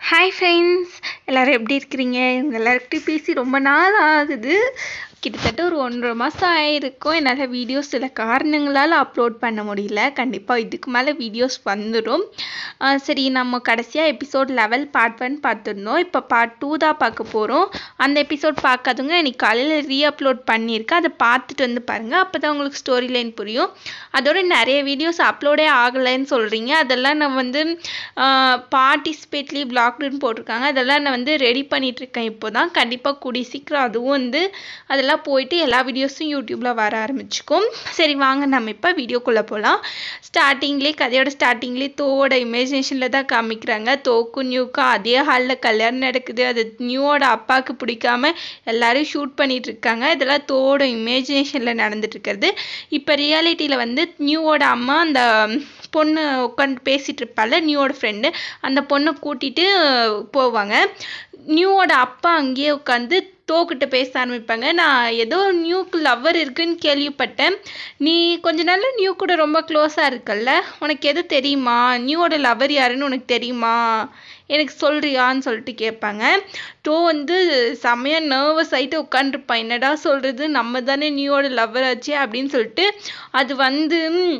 hi friends எல்லோரும் எப்படி இருக்கிறீங்க இவங்க எல்லாருக்கிட்டையும் பேசி ரொம்ப நாள் ஆகுது கிட்டத்தட்ட ஒரு ஒன்றரை மாதம் ஆயிருக்கும் என்னால் வீடியோஸ் சில காரணங்களால் அப்லோட் பண்ண முடியல கண்டிப்பாக இதுக்கு மேலே வீடியோஸ் வந்துடும் ஆஹ் சரி நம்ம கடைசியாக எபிசோட் லெவல் பார்ட் ஒன் பார்த்துருந்தோம் இப்போ பார்ட் டூ தான் பார்க்க போகிறோம் அந்த எபிசோட் பார்க்காதவங்க இன்னைக்கு காலையில் ரீ அப்லோட் பண்ணியிருக்கேன் அதை பார்த்துட்டு வந்து பாருங்கள் அப்போ தான் உங்களுக்கு ஸ்டோரி லைன் புரியும் அதோட நிறைய வீடியோஸ் அப்லோடே ஆகலைன்னு சொல்கிறீங்க அதெல்லாம் நான் வந்து பார்ட்டிசிபேட்லி பிளாக்டுன்னு போட்டிருக்காங்க அதெல்லாம் நான் வந்து ரெடி பண்ணிகிட்ருக்கேன் இப்போ தான் கண்டிப்பாக கூடி சீக்கிரம் அதுவும் வந்து அதெல்லாம் போயிட்டு எல்லா வீடியோஸும் யூடியூப்பில் வர ஆரம்பிச்சுக்கும் சரி வாங்க நம்ம இப்போ வீடியோக்குள்ளே போகலாம் ஸ்டார்டிங்லேயே கதையோட ஸ்டார்டிங்லேயே தோவோட இமேஜினேஷனில் தான் காமிக்கிறாங்க தோக்கும் நியூக்கும் அதே ஹாலில் கல்யாணம் நடக்குது அது நியூவோட அப்பாவுக்கு பிடிக்காம எல்லாரும் ஷூட் பண்ணிட்டு இருக்காங்க இதெல்லாம் தோவோட இமேஜினேஷனில் நடந்துட்டு இருக்கிறது இப்போ ரியாலிட்டியில் வந்து நியூவோட அம்மா அந்த பொண்ணு உட்காந்து பேசிகிட்டு இருப்பாள் நியூவோட ஃப்ரெண்டு அந்த பொண்ணை கூட்டிகிட்டு போவாங்க நியூவோட அப்பா அங்கேயே உட்காந்து தோக்கிட்ட பேச ஆரம்பிப்பாங்க நான் ஏதோ நியூக்கு லவ்வர் இருக்குன்னு கேள்விப்பட்டேன் நீ கொஞ்ச நாள்ல நியூ கூட ரொம்ப க்ளோஸாக இருக்கல்ல உனக்கு எது தெரியுமா நியூவோட லவ்வர் யாருன்னு உனக்கு தெரியுமா எனக்கு சொல்றியான்னு சொல்லிட்டு கேட்பாங்க டோ வந்து செம்மையாக நர்வஸ் ஆகிட்டு உட்காந்துருப்பான் என்னடா சொல்கிறது நம்ம தானே நியூவோட லவ்வர் ஆச்சு அப்படின்னு சொல்லிட்டு அது வந்து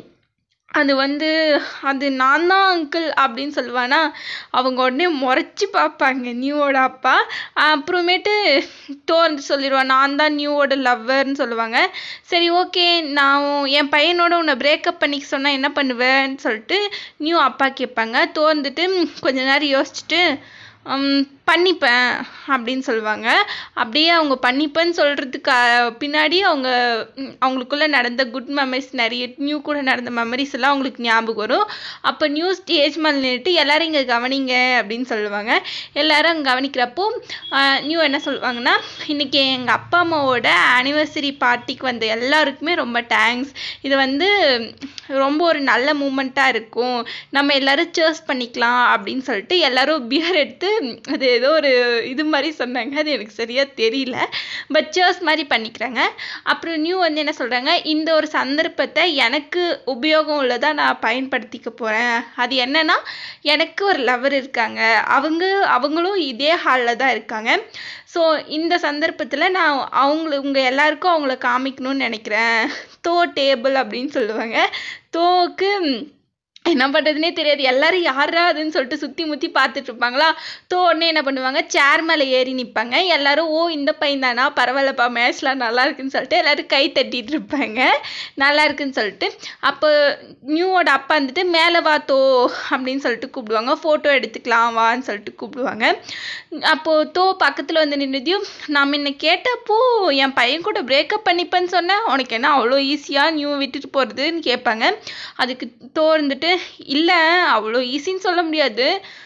அது வந்து அது நான் தான் அங்கிள் அப்படின்னு சொல்லுவானா அவங்க உடனே முறைச்சி பார்ப்பாங்க நியூவோட அப்பா அப்புறமேட்டு தோர்ந்து சொல்லிடுவான் நான் தான் நியூவோட லவ்வர்னு சொல்லுவாங்க சரி ஓகே நான் என் பையனோட உன்னை பிரேக்கப் பண்ணிக்க சொன்னால் என்ன பண்ணுவேன்னு சொல்லிட்டு நியூ அப்பா கேட்பாங்க தோர்ந்துட்டு கொஞ்ச நேரம் யோசிச்சுட்டு பண்ணிப்பேன் அப்படின்னு சொல்லுவாங்க அப்படியே அவங்க பண்ணிப்பேன்னு சொல்கிறதுக்கு பின்னாடி அவங்க அவங்களுக்குள்ளே நடந்த குட் மெமரிஸ் நிறைய நியூ கூட நடந்த மெமரிஸ் எல்லாம் அவங்களுக்கு ஞாபகம் வரும் அப்போ நியூ ஸ்டேஜ் மேலே நின்றுட்டு எல்லாரும் இங்கே கவனிங்க அப்படின்னு சொல்லுவாங்க எல்லாரும் அங்கே கவனிக்கிறப்போ நியூ என்ன சொல்லுவாங்கன்னா இன்றைக்கி எங்கள் அப்பா அம்மாவோட ஆனிவர்சரி பார்ட்டிக்கு வந்த எல்லாருக்குமே ரொம்ப தேங்க்ஸ் இது வந்து ரொம்ப ஒரு நல்ல மூமெண்ட்டாக இருக்கும் நம்ம எல்லாரும் சேர்ஸ் பண்ணிக்கலாம் அப்படின்னு சொல்லிட்டு எல்லாரும் பியர் எடுத்து அது ஏதோ ஒரு இது மாதிரி சொன்னாங்க அது எனக்கு சரியாக தெரியல பட் சேர்ஸ் மாதிரி பண்ணிக்கிறாங்க அப்புறம் நியூ வந்து என்ன சொல்கிறாங்க இந்த ஒரு சந்தர்ப்பத்தை எனக்கு உபயோகம் உள்ளதாக நான் பயன்படுத்திக்க போகிறேன் அது என்னன்னா எனக்கு ஒரு லவர் இருக்காங்க அவங்க அவங்களும் இதே ஹாலில் தான் இருக்காங்க ஸோ இந்த சந்தர்ப்பத்தில் நான் அவங்கள உங்கள் எல்லாருக்கும் அவங்கள காமிக்கணும்னு நினைக்கிறேன் தோ டேபிள் அப்படின்னு சொல்லுவாங்க தோக்கு என்ன பண்ணுறதுனே தெரியாது எல்லாரும் யாரா அதுன்னு சொல்லிட்டு சுற்றி முற்றி பார்த்துட்டு இருப்பாங்களா தோ உடனே என்ன பண்ணுவாங்க சேர் மேலே ஏறி நிற்பாங்க எல்லாரும் ஓ இந்த பையன் தானா பரவாயில்லப்பா மேட்ச்லாம் நல்லா இருக்குன்னு சொல்லிட்டு எல்லாரும் கை தட்டிட்டு இருப்பாங்க நல்லா இருக்குன்னு சொல்லிட்டு அப்போ நியூவோட அப்பா வந்துட்டு மேலே வா தோ அப்படின்னு சொல்லிட்டு கூப்பிடுவாங்க ஃபோட்டோ எடுத்துக்கலாம் வான்னு சொல்லிட்டு கூப்பிடுவாங்க அப்போது தோ பக்கத்தில் வந்து நின்றுதையும் நான் முன்ன கேட்டப்போ என் பையன் கூட பிரேக்கப் பண்ணிப்பேன்னு சொன்னேன் உனக்கு என்ன அவ்வளோ ஈஸியாக நியூ விட்டுட்டு போகிறதுன்னு கேட்பாங்க அதுக்கு தோ இருந்துட்டு இல்லை அவ்வளோ ஈஸின்னு சொல்ல முடியாது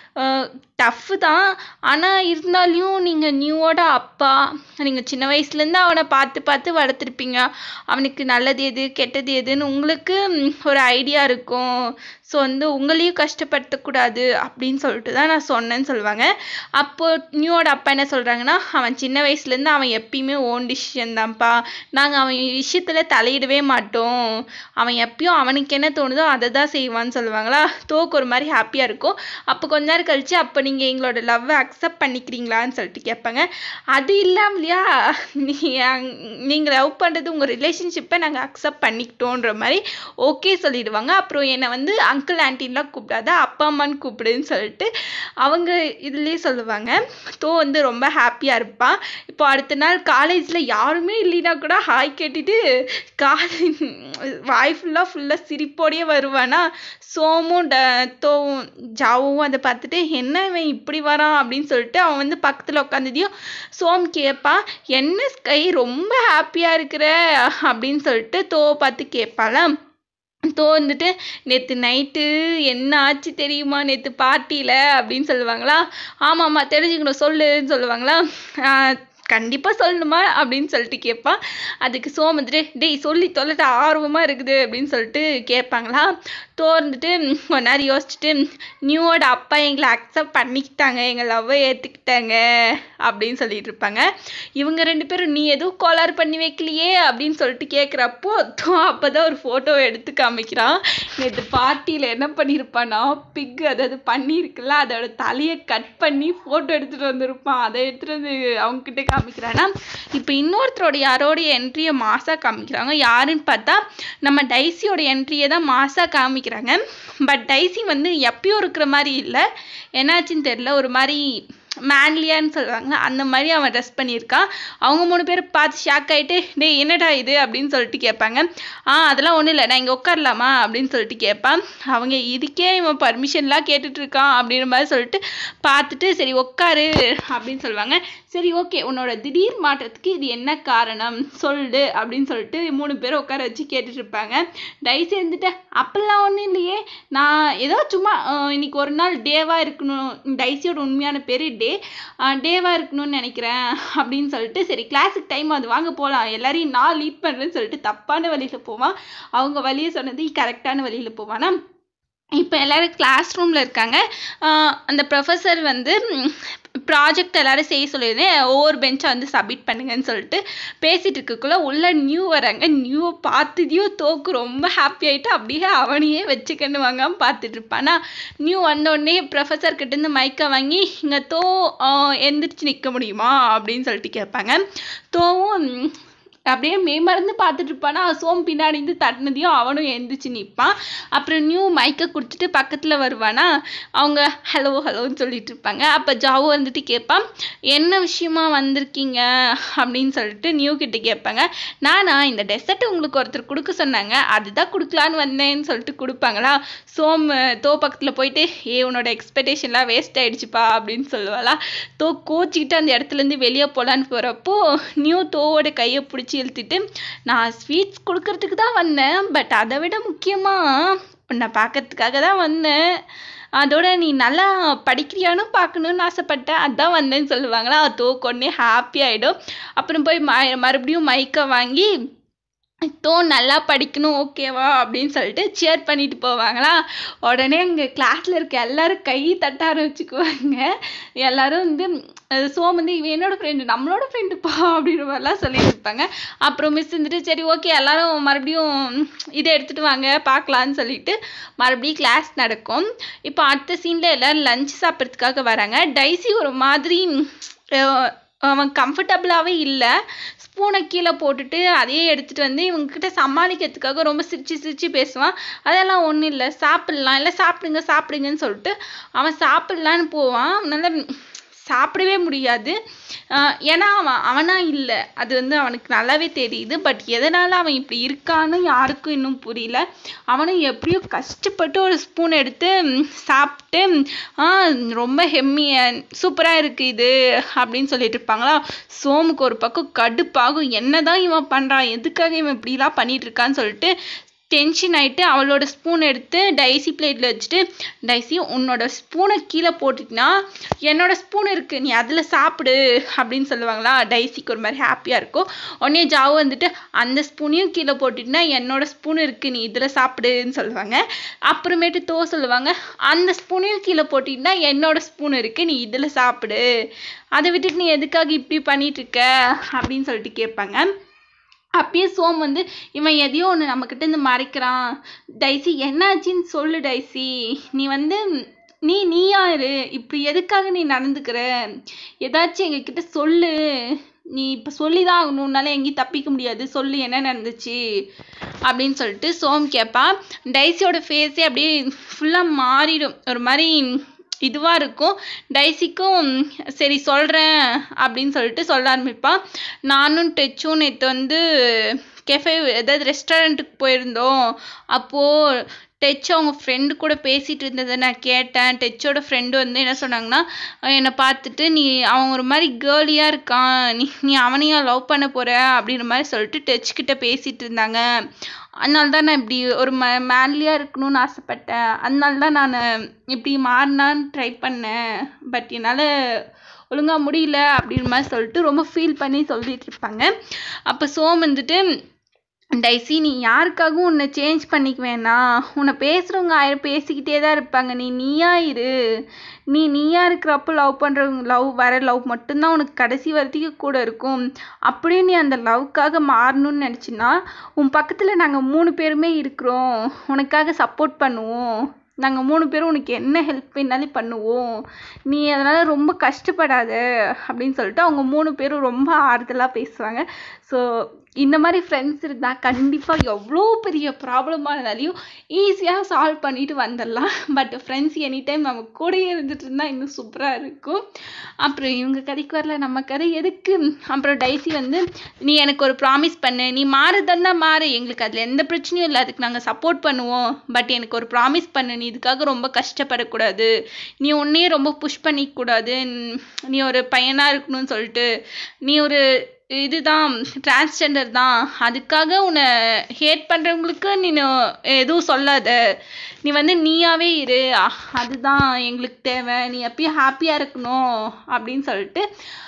டஃப்பு தான் ஆனால் இருந்தாலும் நீங்கள் நியூவோட அப்பா நீங்கள் சின்ன வயசுலேருந்து அவனை பார்த்து பார்த்து வளர்த்துருப்பீங்க அவனுக்கு நல்லது எது கெட்டது எதுன்னு உங்களுக்கு ஒரு ஐடியா இருக்கும் ஸோ வந்து உங்களையும் கஷ்டப்படுத்தக்கூடாது அப்படின்னு சொல்லிட்டு தான் நான் சொன்னேன்னு சொல்லுவாங்க அப்போ நியூவோட அப்பா என்ன சொல்கிறாங்கன்னா அவன் சின்ன வயசுலேருந்து அவன் எப்பயுமே ஓன் டிசிஷன் தான்ப்பா நாங்கள் அவன் விஷயத்தில் தலையிடவே மாட்டோம் அவன் எப்பயும் அவனுக்கு என்ன தோணுதோ அதை தான் செய்வான்னு சொல்லுவாங்களா தோக்கு ஒரு மாதிரி ஹாப்பியாக இருக்கும் அப்போ கொஞ்ச நேரம் கழிச்சு அப்போ நீங்கள் எங்களோட லவ்வை அக்செப்ட் பண்ணிக்கிறீங்களான்னு சொல்லிட்டு கேட்பாங்க அது இல்லாமலையா நீ நீங்கள் லவ் பண்ணுறது உங்கள் ரிலேஷன்ஷிப்பை நாங்கள் அக்செப்ட் பண்ணிக்கிட்டோன்ற மாதிரி ஓகே சொல்லிடுவாங்க அப்புறம் என்னை வந்து அங்கிள் ஆன்டின்லாம் கூப்பிடாத அப்பா அம்மான்னு கூப்பிடுன்னு சொல்லிட்டு அவங்க இதுலேயே சொல்லுவாங்க தோ வந்து ரொம்ப ஹாப்பியாக இருப்பான் இப்போ அடுத்த நாள் காலேஜில் யாருமே இல்லைன்னா கூட ஹாய் கேட்டுட்டு காலேஜ் வாய் ஃபுல்லாக ஃபுல்லாக சிரிப்போடையே வருவானா சோமும் ட தோவும் ஜாவும் அதை பார்த்துட்டு என்ன இவன் இப்படி வரான் அப்படின்னு சொல்லிட்டு அவன் வந்து பக்கத்தில் உட்காந்ததையும் சோம் கேட்பான் என்ன ஸ்கை ரொம்ப ஹாப்பியாக இருக்கிற அப்படின்னு சொல்லிட்டு தோ பார்த்து கேட்பாளா தோ வந்துட்டு நேற்று நைட்டு என்ன ஆச்சு தெரியுமா நேற்று பார்ட்டியில் அப்படின்னு சொல்லுவாங்களா ஆமாம்மா தெரிஞ்சுக்கணும் சொல்லுன்னு சொல்லுவாங்களா கண்டிப்பாக சொல்லணுமா அப்படின்னு சொல்லிட்டு கேட்பான் அதுக்கு சோம் வந்துட்டு டேய் சொல்லி தொலைட்ட ஆர்வமாக இருக்குது அப்படின்னு சொல்லிட்டு கேட்பாங்களா தோ வந்துட்டு கொஞ்ச நேரம் யோசிச்சுட்டு நியூவோட அப்பா எங்களை அக்செப்ட் பண்ணிக்கிட்டாங்க எங்கள் லவ்வை ஏற்றுக்கிட்டாங்க அப்படின்னு சொல்லிட்டு இருப்பாங்க இவங்க ரெண்டு பேரும் நீ எதுவும் கோளாறு பண்ணி வைக்கலையே அப்படின்னு சொல்லிட்டு கேட்குறப்போ தோ அப்போ தான் ஒரு ஃபோட்டோ எடுத்து காமிக்கிறான் நேற்று பார்ட்டியில் என்ன பண்ணியிருப்பான்னா பிக் அதாவது பண்ணியிருக்குல்ல அதோட தலையை கட் பண்ணி ஃபோட்டோ எடுத்துகிட்டு வந்திருப்பான் அதை எடுத்துகிட்டு வந்து அவங்கக்கிட்ட காமிக்கிறான்னா இப்போ இன்னொருத்தரோட யாரோடைய என்ட்ரியை மாசாக காமிக்கிறாங்க யாருன்னு பார்த்தா நம்ம டைசியோட என்ட்ரியை தான் மாசாக காமிக்கிறாங்க பட் டைசி வந்து எப்பயும் இருக்கிற மாதிரி இல்லை என்னாச்சுன்னு தெரில ஒரு மாதிரி மேன்லியான்னு சொல்லுவாங்க அந்த மாதிரி அவன் ட்ரெஸ் பண்ணியிருக்கான் அவங்க மூணு பேர் பார்த்து ஷாக் ஆகிட்டு டேய் என்னடா இது அப்படின்னு சொல்லிட்டு கேட்பாங்க ஆ அதெல்லாம் ஒன்றும் இல்லை நான் இங்கே உட்காரலாமா அப்படின்னு சொல்லிட்டு கேட்பான் அவங்க இதுக்கே இவன் பர்மிஷன்லாம் கேட்டுட்டு இருக்கான் அப்படின்ற மாதிரி சொல்லிட்டு பார்த்துட்டு சரி உட்காரு அப்படின்னு சொல்லுவாங்க சரி ஓகே உன்னோட திடீர் மாற்றத்துக்கு இது என்ன காரணம் சொல்லு அப்படின்னு சொல்லிட்டு மூணு பேரும் உட்கார வச்சு கேட்டுட்டு இருப்பாங்க டைஸ் இருந்துட்டு அப்பெல்லாம் ஒன்றும் இல்லையே நான் ஏதோ சும்மா அஹ், இன்னைக்கு ஒரு நாள் டேவாக இருக்கணும் டைஸியோட உண்மையான பேர் டே டேவாக இருக்கணும்னு நினைக்கிறேன் அப்படின்னு சொல்லிட்டு சரி கிளாஸுக்கு டைம் அது வாங்க போகலாம் எல்லாரையும் நான் லீட் பண்ணுறேன்னு சொல்லிட்டு தப்பான வழியில் போவான் அவங்க வழியை சொன்னது கரெக்டான வழியில் போவானா இப்போ எல்லாரும் கிளாஸ் ரூமில் இருக்காங்க ஆஹ் அந்த ப்ரொஃபஸர் வந்து ப்ராஜெக்ட் எல்லாரும் செய்ய சொல்லியிருந்தேன் ஒவ்வொரு பெஞ்சை வந்து சப்மிட் பண்ணுங்கன்னு சொல்லிட்டு பேசிட்டு இருக்கக்குள்ள உள்ள நியூ வராங்க நியூவை பார்த்ததையும் தோக்கு ரொம்ப ஹாப்பி ஆயிட்டு அப்படியே அவனையே வச்சுக்கன்னு வாங்காம பார்த்துட்டு இருப்பானா நியூ வந்தோடனே ப்ரொஃபஸர் கிட்டேருந்து மைக்கை வாங்கி இங்கே தோ ஆஹ் எந்திரிச்சு நிற்க முடியுமா அப்படின்னு சொல்லிட்டு கேட்பாங்க தோவும் அப்படியே மேமறந்து பார்த்துட்டு இருப்பானா சோம் பின்னாடி இருந்து தட்டினதையும் அவனும் எந்திரிச்சு நிற்பான் அப்புறம் நியூ மைக்கை கொடுத்துட்டு பக்கத்தில் வருவானா அவங்க ஹலோ ஹலோன்னு சொல்லிட்டு இருப்பாங்க அப்போ ஜாவோ வந்துட்டு கேட்பான் என்ன விஷயமா வந்திருக்கீங்க அப்படின்னு சொல்லிட்டு நியூ கிட்ட கேட்பாங்க நானா இந்த டெசர்ட் உங்களுக்கு ஒருத்தர் கொடுக்க சொன்னாங்க அதுதான் கொடுக்கலான்னு வந்தேன்னு சொல்லிட்டு கொடுப்பாங்களா சோம் தோ பக்கத்தில் போயிட்டு ஏ உன்னோட எக்ஸ்பெக்டேஷன்லாம் வேஸ்ட் ஆயிடுச்சுப்பா அப்படின்னு சொல்லுவாளா தோ கோச்சிக்கிட்டு அந்த இடத்துலேருந்து வெளியே போகலான்னு போகிறப்போ நியூ தோவோட கையை பிடிச்சி இழுத்துட்டு நான் ஸ்வீட்ஸ் கொடுக்கறதுக்கு தான் வந்தேன் பட் அதை விட முக்கியமாக உன்னை பார்க்கறதுக்காக தான் வந்தேன் அதோட நீ நல்லா படிக்கிறியான்னு பார்க்கணுன்னு ஆசைப்பட்டேன் அதான் வந்தேன்னு சொல்லுவாங்களா தோ கொன்னே ஹாப்பி ஆகிடும் அப்புறம் போய் ம மறுபடியும் மைக்கை வாங்கி தோ நல்லா படிக்கணும் ஓகேவா அப்படின்னு சொல்லிட்டு சேர் பண்ணிட்டு போவாங்களா உடனே அங்கே கிளாஸில் இருக்க எல்லாரும் கை தட்ட ஆரம்பிச்சுக்குவாங்க எல்லாரும் வந்து அஹ் சோம் வந்து இவன் என்னோட ஃப்ரெண்டு நம்மளோட ஃப்ரெண்டுப்பா அப்படின்ற மாதிரிலாம் சொல்லிட்டு இருப்பாங்க அப்புறம் மிஸ் வந்துட்டு சரி ஓகே எல்லாரும் மறுபடியும் இதை எடுத்துட்டு வாங்க பார்க்கலான்னு சொல்லிட்டு மறுபடியும் கிளாஸ் நடக்கும் இப்போ அடுத்த சீனில் எல்லாரும் லஞ்ச் சாப்பிட்றதுக்காக வராங்க டைசி ஒரு மாதிரி அஹ் அவன் கம்ஃபர்டபுளாகவே இல்லை ஸ்பூனை கீழே போட்டுட்டு அதையே எடுத்துகிட்டு வந்து இவங்ககிட்ட சமாளிக்கிறதுக்காக ரொம்ப சிரிச்சு சிரிச்சு பேசுவான் அதெல்லாம் ஒன்றும் இல்லை சாப்பிட்லாம் இல்லை சாப்பிடுங்க சாப்பிடுங்கன்னு சொல்லிட்டு அவன் சாப்பிட்லான்னு போவான் நல்லா சாப்பிடவே முடியாது ஆஹ் ஏன்னா அவன் அவனா இல்லை அது வந்து அவனுக்கு நல்லாவே தெரியுது பட் எதனால் அவன் இப்படி இருக்கான்னு யாருக்கும் இன்னும் புரியல அவனும் எப்படியோ கஷ்டப்பட்டு ஒரு ஸ்பூன் எடுத்து ம், சாப்பிட்டு ஆ ரொம்ப ஹெம்மிய சூப்பராக இருக்குது இது அப்படின்னு சொல்லிட்டு இருப்பாங்களா சோமுக்கு ஒரு பக்கம் கடுப்பாகும் என்னதான் இவன் பண்ணுறான் எதுக்காக இவன் இப்படிலாம் பண்ணிட்டு இருக்கான்னு சொல்லிட்டு டென்ஷன் ஆயிட்டு அவளோட ஸ்பூன் எடுத்து டைசி பிளேட்டில் வச்சுட்டு டைசி உன்னோட ஸ்பூனை கீழே போட்டுட்டினா என்னோட ஸ்பூன் இருக்கு நீ அதில் சாப்பிடு அப்படின்னு சொல்லுவாங்களா டைசிக்கு ஒரு மாதிரி ஹாப்பியாக இருக்கும் உடனே ஜாவு வந்துட்டு அந்த ஸ்பூனையும் கீழே போட்டுட்டினா என்னோட ஸ்பூன் இருக்கு நீ இதில் சாப்பிடுன்னு சொல்லுவாங்க அப்புறமேட்டு தோ சொல்லுவாங்க அந்த ஸ்பூனையும் கீழே போட்டிட்டினா என்னோட ஸ்பூன் இருக்கு நீ இதில் சாப்பிடு அதை விட்டுட்டு நீ எதுக்காக இப்படி பண்ணிட்டு இருக்க அப்படின்னு சொல்லிட்டு கேட்பாங்க அப்பயே சோம் வந்து இவன் எதையோ ஒன்று நம்மக்கிட்ட இருந்து மறைக்கிறான் டைசி என்னாச்சுன்னு சொல்லு டைசி நீ வந்து நீ நீயா இரு இப்படி எதுக்காக நீ நடந்துக்கிற ஏதாச்சும் எங்ககிட்ட சொல்லு நீ இப்போ சொல்லி தான் ஆகணும்னால எங்கேயும் தப்பிக்க முடியாது சொல்லு என்ன நடந்துச்சு அப்படின்னு சொல்லிட்டு சோம் கேட்பான் டைசியோட ஃபேஸே அப்படியே ஃபுல்லாக மாறிடும் ஒரு மாதிரி இதுவாக இருக்கும் டைசிக்கும் சரி சொல்கிறேன் அப்படின்னு சொல்லிட்டு சொல்ல ஆரம்பிப்பான் நானும் டெச்சும் நேற்று வந்து கெஃபே ஏதாவது ரெஸ்டாரண்ட்டுக்கு போயிருந்தோம் அப்போது டெச் அவங்க ஃப்ரெண்டு கூட பேசிகிட்டு இருந்ததை நான் கேட்டேன் டெச்சோட ஃப்ரெண்டு வந்து என்ன சொன்னாங்கன்னா அஹ் என்னை பார்த்துட்டு நீ அவன் ஒரு மாதிரி கேர்லியாக இருக்கான் நீ நீ அவனையும் லவ் பண்ண போகிற அப்படின்ற மாதிரி சொல்லிட்டு டெச் கிட்ட பேசிகிட்டு இருந்தாங்க அதனால தான் நான் இப்படி ஒரு ம மேன்லியாக இருக்கணும்னு ஆசைப்பட்டேன் அதனால தான் நான் இப்படி மாறினான்னு ட்ரை பண்ணேன் பட் என்னால் ஒழுங்காக முடியல அப்படின்ற மாதிரி சொல்லிட்டு ரொம்ப ஃபீல் பண்ணி சொல்லிட்டு இருப்பாங்க அப்போ சோம் வந்துட்டு டைசி நீ யாருக்காகவும் உன்னை சேஞ்ச் பண்ணிக்க வேணாம் உன்னை பேசுகிறவங்க ஆயிரம் பேசிக்கிட்டே தான் இருப்பாங்க நீ நீயா இரு நீ நீயா இருக்கிறப்போ லவ் பண்ணுறவங்க லவ் வர லவ் மட்டும்தான் உனக்கு கடைசி வரைக்கும் கூட இருக்கும் அப்படியே நீ அந்த லவ்க்காக மாறணும்னு நினச்சின்னா உன் பக்கத்தில் நாங்கள் மூணு பேருமே இருக்கிறோம் உனக்காக சப்போர்ட் பண்ணுவோம் நாங்கள் மூணு பேரும் உனக்கு என்ன ஹெல்ப் வேணாலும் பண்ணுவோம் நீ அதனால் ரொம்ப கஷ்டப்படாத அப்படின்னு சொல்லிட்டு அவங்க மூணு பேரும் ரொம்ப ஆறுதலாக பேசுவாங்க ஸோ இந்த மாதிரி ஃப்ரெண்ட்ஸ் இருந்தால் கண்டிப்பாக எவ்வளோ பெரிய ப்ராப்ளமாக இருந்தாலையும் ஈஸியாக சால்வ் பண்ணிட்டு வந்துடலாம் பட் ஃப்ரெண்ட்ஸ் எனி டைம் நம்ம கூடயே இருந்துட்டு இருந்தால் இன்னும் சூப்பராக இருக்கும் அப்புறம் இவங்க கதைக்கு வரல நம்ம கதை எதுக்கு அப்புறம் டைசி வந்து நீ எனக்கு ஒரு ப்ராமிஸ் பண்ணு நீ மாறுதன்னா மாறு எங்களுக்கு அதில் எந்த பிரச்சனையும் இல்லை அதுக்கு நாங்கள் சப்போர்ட் பண்ணுவோம் பட் எனக்கு ஒரு ப்ராமிஸ் பண்ணு நீ இதுக்காக ரொம்ப கஷ்டப்படக்கூடாது நீ உன்னையே ரொம்ப புஷ் பண்ணிக்கூடாது நீ ஒரு பையனாக இருக்கணும்னு சொல்லிட்டு நீ ஒரு இதுதான் டிரான்ஸ்ஜெண்டர் தான் அதுக்காக உன்னை ஹேட் பண்ணுறவங்களுக்கு நீ எதுவும் சொல்லாத நீ வந்து நீயாவே இரு அ- அதுதான் எங்களுக்கு தேவை நீ எப்பயும் ஹாப்பியாக இருக்கணும் அப்படின்னு சொல்லிட்டு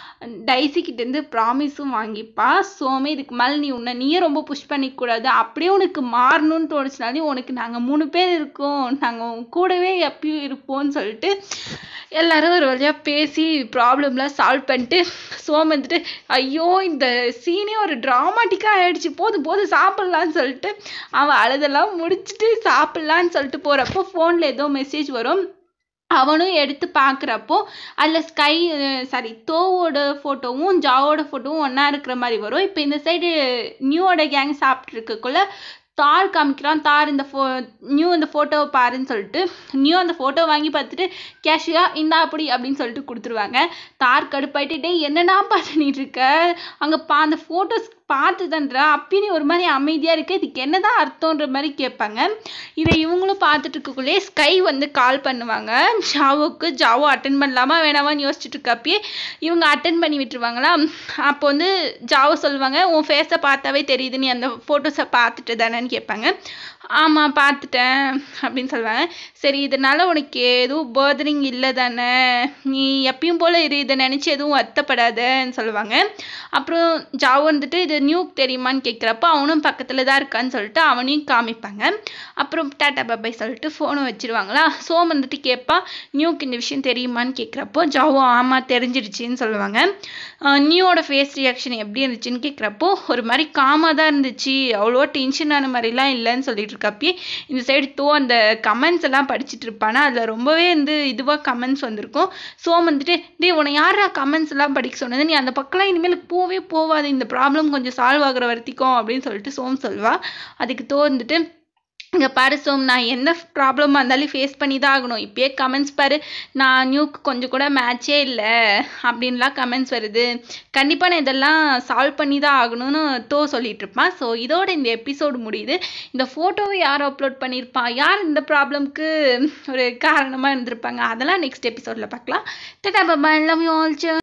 டைசி கிட்டேருந்து ப்ராமிஸும் வாங்கிப்பா சோமே இதுக்கு மேலே நீ உன்னை நீயே ரொம்ப புஷ் பண்ணிக்கூடாது அப்படியே உனக்கு மாறணும்னு தோணுச்சுனாலும் உனக்கு நாங்கள் மூணு பேர் இருக்கோம் நாங்கள் உன் கூடவே எப்பயும் இருப்போம்னு சொல்லிட்டு எல்லாரும் ஒரு வழியாக பேசி ப்ராப்ளம்லாம் சால்வ் பண்ணிட்டு சோம் வந்துட்டு ஐயோ இந்த சீனே ஒரு ட்ராமாட்டிக்காக ஆயிடுச்சு போதும் போதும் சாப்பிட்லான்னு சொல்லிட்டு அவன் அழுதெல்லாம் முடிச்சுட்டு சாப்பிட்லான்னு சொல்லிட்டு போகிறப்போ ஃபோனில் ஏதோ மெசேஜ் வரும் அவனும் எடுத்து பார்க்குறப்போ அதில் ஸ்கை சாரி தோவோட ஃபோட்டோவும் ஜாவோட ஃபோட்டோவும் ஒன்றா இருக்கிற மாதிரி வரும் இப்போ இந்த சைடு நியூவோட கேங் சாப்பிட்ருக்கக்குள்ள தார் காமிக்கிறான் தார் இந்த ஃபோ நியூ இந்த ஃபோட்டோவை பாருன்னு சொல்லிட்டு நியூ அந்த ஃபோட்டோ வாங்கி பார்த்துட்டு கேஷியா இந்தா அப்படி அப்படின்னு சொல்லிட்டு கொடுத்துருவாங்க தார் கடுப்பாயிட்டு டேய் என்னடா பண்ணிட்டு இருக்க அங்கே பா அந்த ஃபோட்டோஸ் பார்த்துதன்றா அப்பயும் நீ ஒரு மாதிரி அமைதியாக இருக்க இதுக்கு என்னதான் அர்த்தம்ன்ற மாதிரி கேட்பாங்க இதை இவங்களும் பார்த்துட்டு இருக்கக்குள்ளே ஸ்கை வந்து கால் பண்ணுவாங்க ஜாவோக்கு ஜாவோ அட்டன் பண்ணலாமா வேணாமான்னு யோசிச்சுட்டு இருக்கப்பயே இவங்க அட்டன் பண்ணி விட்டுருவாங்களா அப்போ வந்து ஜாவோ சொல்லுவாங்க உன் ஃபேஸை பார்த்தாவே தெரியுது நீ அந்த ஃபோட்டோஸை பார்த்துட்டு தானேன்னு கேட்பாங்க ஆமாம் பார்த்துட்டேன் அப்படின்னு சொல்லுவாங்க சரி இதனால உனக்கு எதுவும் பர்தரிங் இல்லை தானே நீ எப்பயும் போல இரு இதை நினச்சி எதுவும் வருத்தப்படாதன்னு சொல்லுவாங்க அப்புறம் ஜாவோ வந்துட்டு இது நியூக்கு தெரியுமான்னு கேட்குறப்ப அவனும் பக்கத்தில் தான் இருக்கான்னு சொல்லிட்டு அவனையும் காமிப்பாங்க அப்புறம் டாட்டா பபாய் சொல்லிட்டு ஃபோனை வச்சிருவாங்களா சோம் வந்துட்டு கேட்பா நியூக்கு இந்த விஷயம் தெரியுமான்னு கேட்குறப்போ ஜாவோ ஆமாம் தெரிஞ்சிடுச்சின்னு சொல்லுவாங்க அஹ் நியூவோட ஃபேஸ் ரியாக்ஷன் எப்படி இருந்துச்சுன்னு கேட்குறப்போ ஒரு மாதிரி காமாக தான் இருந்துச்சு அவ்வளோ டென்ஷன் ஆன மாதிரிலாம் இல்லைன்னு சொல்லிட்டு இருக்கப்பயே இந்த சைடு தோ அந்த கமெண்ட்ஸ் எல்லாம் படிச்சுட்டு இருப்பானா அதில் ரொம்பவே வந்து இதுவாக கமெண்ட்ஸ் வந்திருக்கும் சோம் வந்துட்டு டேய் உன்னை யாரா கமெண்ட்ஸ் எல்லாம் படிக்க சொன்னது நீ அந்த பக்கம்லாம் இனிமேல் போவே போவாது இந்த ப்ராப்ளம் கொஞ்சம் சால்வ் ஆகுற வரைக்கும் அப்படின்னு சொல்லிட்டு சோம் சொல்வா அதுக்கு தோ வந்துட்டு இங்கே பாரு சோம் நான் எந்த ப்ராப்ளமாக இருந்தாலும் ஃபேஸ் பண்ணி தான் ஆகணும் இப்பயே கமெண்ட்ஸ் பாரு நான் நியூக்கு கொஞ்சம் கூட மேட்சே இல்லை அப்படின்லாம் கமெண்ட்ஸ் வருது கண்டிப்பாக நான் இதெல்லாம் சால்வ் பண்ணி தான் ஆகணும்னு தோ சொல்லிட்டு இருப்பான் ஸோ இதோட இந்த எபிசோடு முடியுது இந்த ஃபோட்டோவை யார் அப்லோட் பண்ணியிருப்பா யார் இந்த ப்ராப்ளம்க்கு ஒரு காரணமாக இருந்திருப்பாங்க அதெல்லாம் நெக்ஸ்ட் எபிசோடில் பார்க்கலாம் டட்டா பாபா லவ் யூ ஆல்